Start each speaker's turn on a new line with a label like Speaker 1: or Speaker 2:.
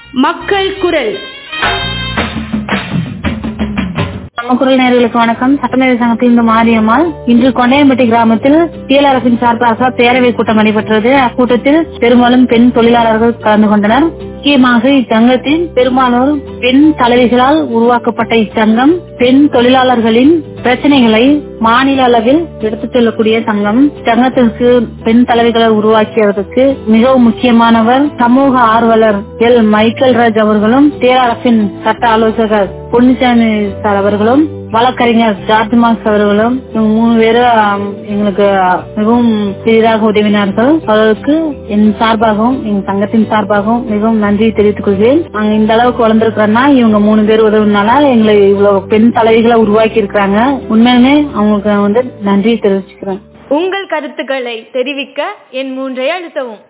Speaker 1: மக்கள் குரல்
Speaker 2: நம்ம குரல் நேர்களுக்கு வணக்கம் சட்டமேதை சங்கத்தில் இந்த மாரியம்மாள் இன்று கொண்டையம்பட்டி கிராமத்தில் டிஎல்ஆர்எஃபின் சார்பாக பேரவை கூட்டம் நடைபெற்றது அக்கூட்டத்தில் பெரும்பாலும் பெண் தொழிலாளர்கள் கலந்து கொண்டனர் முக்கியமாக இச்சங்கத்தில் பெரும்பாலோர் பெண் தலைவிகளால் உருவாக்கப்பட்ட இச்சங்கம் பெண் தொழிலாளர்களின் பிரச்சனைகளை மாநில அளவில் எடுத்துச் செல்லக்கூடிய சங்கம் சங்கத்திற்கு பெண் தலைவிகளை உருவாக்கியதற்கு மிகவும் முக்கியமானவர் சமூக ஆர்வலர் எல் மைக்கேல் ராஜ் அவர்களும் தேரரசின் சட்ட ஆலோசகர் பொன்னிசாமி சார் அவர்களும் வழக்கறிஞர் ஜார்ஜ் மார்க்ஸ் அவர்களும் இவங்க மூணு பேரும் எங்களுக்கு மிகவும் பெரிதாக உதவினார்கள் அவர்களுக்கு என் சார்பாகவும் எங்க சங்கத்தின் சார்பாகவும் மிகவும் நன்றி தெரிவித்துக் கொள்கிறேன் நாங்க இந்த அளவுக்கு வளர்ந்துருக்கிறோம்னா இவங்க மூணு பேர் உதவினால எங்களை இவ்வளவு பெண் தலைவிகளை உருவாக்கி இருக்கிறாங்க உண்மையுமே அவங்களுக்கு வந்து நன்றி தெரிவிச்சுக்கிறேன்
Speaker 1: உங்கள் கருத்துக்களை தெரிவிக்க என் மூன்றை அழுத்தவும்